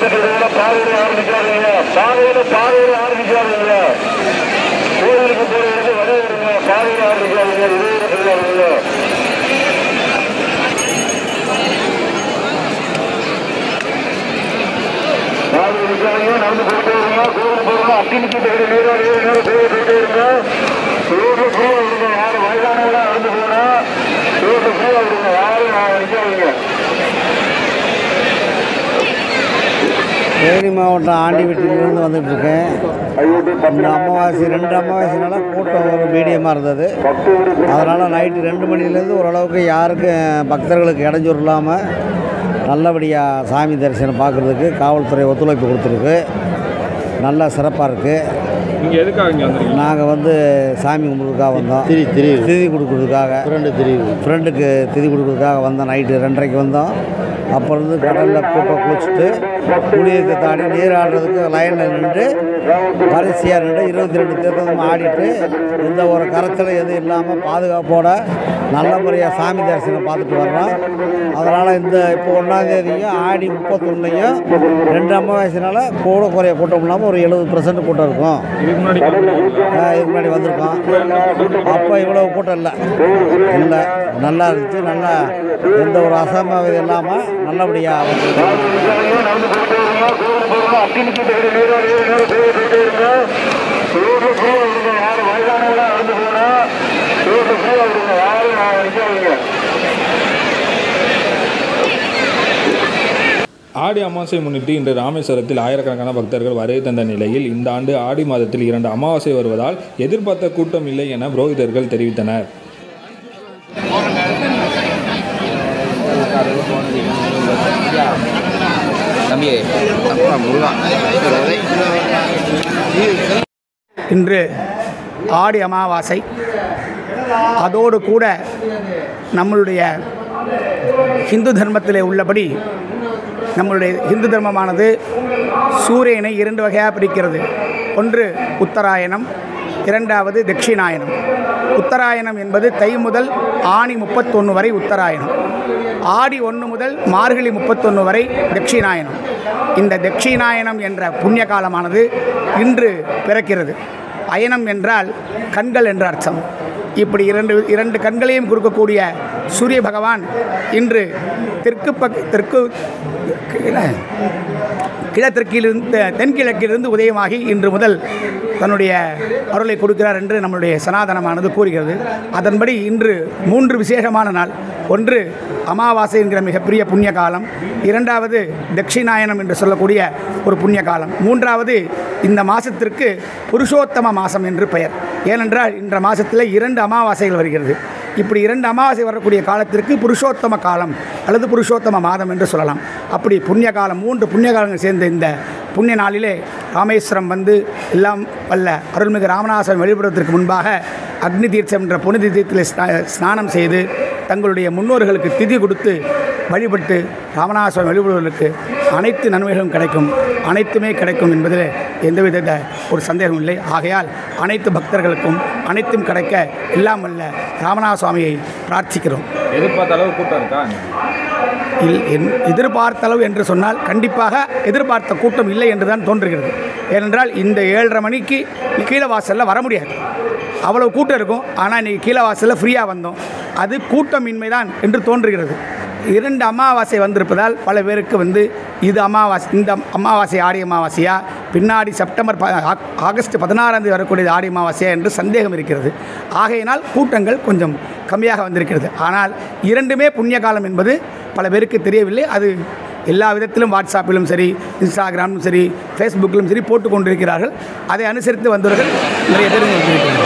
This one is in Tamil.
நிக்கிற பாதையில ஆரம்பிக்காதீங்க பாதையில பாதையில ஆரம்பிக்காதீங்க கோயிலுக்கு போறதுக்கு வழி விடுங்க பாதையில ஆரம்பிக்காதீங்க இதே சொல்லாதீங்க பாதை நிக்காதீங்க நடந்து போயிட்டே இருங்க கோயில் போறோம் அட்டி நிக்கிட்டு நேரம் நேரம் போயிட்டே இருங்க ரோட்ல ஃப்ரீயா விடுங்க யாரும் வயதானவங்களா நடந்து போனா ரோட்ல ஃப்ரீயா விடுங்க யாரும் நிக்காதீங்க தேனி மாவட்டம் ஆண்டிவெட்டியிலிருந்து வந்துட்டு இருக்கேன் இந்த அமாவாசை ரெண்டு அமாவாசைனால கூட்டம் ஒரு மீடியமாக இருந்தது அதனால் நைட்டு ரெண்டு மணிலேருந்து ஓரளவுக்கு யாருக்கும் பக்தர்களுக்கு இடைஞ்சூர் இல்லாமல் நல்லபடியாக சாமி தரிசனம் பார்க்குறதுக்கு காவல்துறை ஒத்துழைப்பு கொடுத்துருக்கு நல்லா சிறப்பாக இருக்குது நீங்கள் எதுக்காக இங்கே வந்துருக்கீங்க நாங்கள் வந்து சாமி கும்பிட்றதுக்காக வந்தோம் திரி திரி திதி கொடுக்குறதுக்காக ரெண்டு திரி ஃப்ரெண்டுக்கு திதி கொடுக்குறதுக்காக வந்தோம் நைட்டு ரெண்டரைக்கு வந்தோம் அப்போ இருந்து கடலில் கூட்டம் குளிச்சுட்டு புளியத்தை தாண்டி நீராடுறதுக்கு லைனில் நின்று வரிசையாக நின்று இருபத்தி ரெண்டு தீர்த்தம் ஆடிட்டு எந்த ஒரு கரைச்சலும் எதுவும் இல்லாமல் பாதுகாப்போட நல்ல முறையாக சாமி தரிசனம் பார்த்துட்டு வர்றோம் அதனால் இந்த இப்போ ஒன்றாந்தேதியும் ஆடி முப்பத்தொன்னையும் ரெண்டு அமாவாசைனால கூட குறைய கூட்டம் இல்லாமல் ஒரு எழுபது பர்சன்ட் கூட்டம் இருக்கும் இதுக்கு முன்னாடி ஆஹ் இதுக்கு முன்னாடி வந்திருக்கோம் அப்போ இவ்வளோ கூட்டம் இல்லை இல்லை நல்லா இருந்துச்சு நல்லா எந்த ஒரு அசம்பாவிதம் இல்லாமல் நல்லபடியாக வந்திருக்கு நடந்து போயிட்டே இருங்க கோயில் போறோம் அட்டி நிக்கிட்டு நேரம் நேரம் போயிட்டே இருங்க ரோட்ல ஃப்ரீயா விடுங்க யாரும் வயதானவங்களா நடந்து போனா ரோட்ல ஃப்ரீயா விடுங்க யாரும் நிக்காதீங்க ஆடி அமாவாசை முன்னிட்டு இன்று ராமேஸ்வரத்தில் ஆயிரக்கணக்கான பக்தர்கள் வருகை தந்த நிலையில் இந்த ஆண்டு ஆடி மாதத்தில் இரண்டு அமாவாசை வருவதால் எதிர்பார்த்த கூட்டம் இல்லை என புரோகிதர்கள் தெரிவித்தனர் தம்பி அப்பா முருகா இன்று ஆடி அமாவாசை அதோடு கூட நம்மளுடைய ஹிந்து தர்மத்திலே உள்ளபடி நம்மளுடைய ஹிந்து தர்மமானது சூரியனை இரண்டு வகையாக பிரிக்கிறது ஒன்று உத்தராயணம் இரண்டாவது தட்சிணாயனம் உத்தராயணம் என்பது தை முதல் ஆணி முப்பத்தொன்று வரை உத்தராயணம் ஆடி ஒன்று முதல் மார்கழி முப்பத்தொன்று வரை தட்சிணாயனம் இந்த தட்சிணாயனம் என்ற புண்ணிய காலமானது இன்று பிறக்கிறது அயனம் என்றால் கண்கள் என்ற அர்த்தம் இப்படி இரண்டு இரண்டு கண்களையும் கொடுக்கக்கூடிய சூரிய பகவான் இன்று தெற்கு பக் தெற்கு கிழத்திற்கிலிருந்து தென்கிழக்கிலிருந்து உதயமாகி இன்று முதல் தன்னுடைய அருளை கொடுக்கிறார் என்று நம்முடைய சனாதனமானது கூறுகிறது அதன்படி இன்று மூன்று விசேஷமான நாள் ஒன்று அமாவாசை என்கிற மிகப்பெரிய புண்ணிய காலம் இரண்டாவது தட்சிணாயனம் என்று சொல்லக்கூடிய ஒரு புண்ணிய காலம் மூன்றாவது இந்த மாதத்திற்கு புருஷோத்தம மாதம் என்று பெயர் ஏனென்றால் இந்த மாதத்தில் இரண்டு அமாவாசைகள் வருகிறது இப்படி இரண்டு அமாவாசை வரக்கூடிய காலத்திற்கு புருஷோத்தம காலம் அல்லது புருஷோத்தம மாதம் என்று சொல்லலாம் அப்படி புண்ணிய காலம் மூன்று புண்ணிய காலங்கள் சேர்ந்த இந்த புண்ணிய நாளிலே ராமேஸ்வரம் வந்து எல்லாம் வல்ல அருள்மிகு ராமநாதன் வழிபடுவதற்கு முன்பாக அக்னி தீர்த்தம் என்ற புனித தீர்த்தத்தில் ஸ்நா- ஸ்நானம் செய்து தங்களுடைய முன்னோர்களுக்கு திதி கொடுத்து வழிபட்டு ராமநாதசுவாமி வழிபடுவதற்கு அனைத்து நன்மைகளும் கிடைக்கும் அனைத்துமே கிடைக்கும் என்பதில் எந்தவித த- ஒரு சந்தேகம் இல்லை ஆகையால் அனைத்து பக்தர்களுக்கும் அனைத்தும் கிடைக்க எல்லாம் வல்ல ராமநாத சுவாமியை பிரார்த்திக்கிறோம் எதிர்பார்த்த அளவு கூட்டம் இருக்கா இல்- என் எதிர்பார்த்த அளவு என்று சொன்னால் கண்டிப்பாக எதிர்பார்த்த கூட்டம் இல்லை என்று தான் தோன்றுகிறது ஏனென்றால் இந்த ஏழரை மணிக்கு கீழே வாசலில் வர முடியாது அவ்வளவு கூட்டம் இருக்கும் ஆனால் இன்றைக்கி கீழே வாசலில் ஃப்ரீயாக வந்தோம் அது கூட்டமின்மை தான் என்று தோன்றுகிறது இரண்டு அமாவாசை வந்திருப்பதால் பல பேருக்கு வந்து இது அமாவாசை இந்த அமாவாசை ஆடி அமாவாசையா பின்னாடி செப்டம்பர் ப ஆக்- ஆகஸ்ட் பதினாறாம் தேதி வரக்கூடியது ஆடி அமாவாசையா என்று சந்தேகம் இருக்கிறது ஆகையினால் கூட்டங்கள் கொஞ்சம் கம்மியாக வந்திருக்கிறது ஆனால் இரண்டுமே புண்ணிய காலம் என்பது பல பேருக்கு தெரியவில்லை அது எல்லா விதத்திலும் வாட்ஸ்அப்பிலும் சரி இன்ஸ்டாகிராமிலும் சரி ஃபேஸ்புக்கிலும் சரி போட்டு கொண்டிருக்கிறார்கள் அதை அனுசரித்து வந்தவர்கள் நிறைய பேர் இங்கே வந்திருக்கிறார்கள்